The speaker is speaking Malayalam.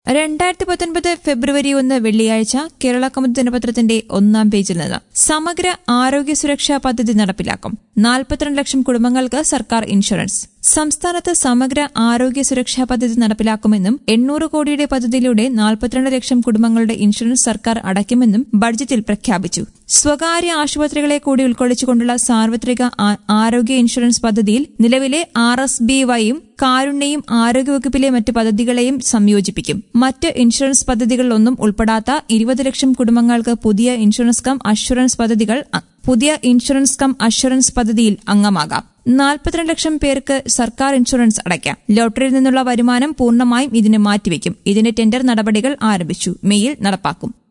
രണ്ടായിരത്തി പത്തൊൻപത് ഫെബ്രുവരി ഒന്ന് വെള്ളിയാഴ്ച കേരള കൗമുദി ദിനപത്രത്തിന്റെ ഒന്നാം പേജിൽ നിന്ന് സമഗ്ര ആരോഗ്യ സുരക്ഷാ പദ്ധതി നടപ്പിലാക്കും നാൽപ്പത്തിരണ്ട് ലക്ഷം കുടുംബങ്ങൾക്ക് സർക്കാർ ഇൻഷുറൻസ് സംസ്ഥാനത്ത് സമഗ്ര ആരോഗ്യ സുരക്ഷാ പദ്ധതി നടപ്പിലാക്കുമെന്നും എണ്ണൂറ് കോടിയുടെ പദ്ധതിയിലൂടെ നാൽപ്പത്തിരണ്ട് ലക്ഷം കുടുംബങ്ങളുടെ ഇൻഷുറൻസ് സർക്കാർ അടയ്ക്കുമെന്നും ബഡ്ജറ്റിൽ പ്രഖ്യാപിച്ചു സ്വകാര്യ ആശുപത്രികളെ കൂടി ഉൾക്കൊള്ളിച്ചുകൊണ്ടുള്ള സാർവത്രിക ആ- ആരോഗ്യ ഇൻഷുറൻസ് പദ്ധതിയിൽ നിലവിലെ ആർ എസ് ബി വൈയും കാരുണ്യയും ആരോഗ്യവകുപ്പിലെ മറ്റ് പദ്ധതികളെയും സംയോജിപ്പിക്കും മറ്റ് ഇൻഷുറൻസ് പദ്ധതികളിലൊന്നും ഉൾപ്പെടാത്ത ഇരുപത് ലക്ഷം കുടുംബങ്ങൾക്ക് പുതിയ ഇൻഷുറൻസ് കം അഷുറൻസ് പദ്ധതികൾ അ- പുതിയ ഇൻഷുറൻസ് കം അഷുറൻസ് പദ്ധതിയിൽ അംഗമാകാം നാൽപ്പത്തിരണ്ട് ലക്ഷം പേർക്ക് സർക്കാർ ഇൻഷുറൻസ് അടയ്ക്കാം ലോട്ടറിയിൽ നിന്നുള്ള വരുമാനം പൂർണ്ണമായും ഇതിന് മാറ്റിവെക്കും ഇതിന്റെ ടെൻഡർ നടപടികൾ ആരംഭിച്ചു മെയ്യിൽ നടപ്പാക്കും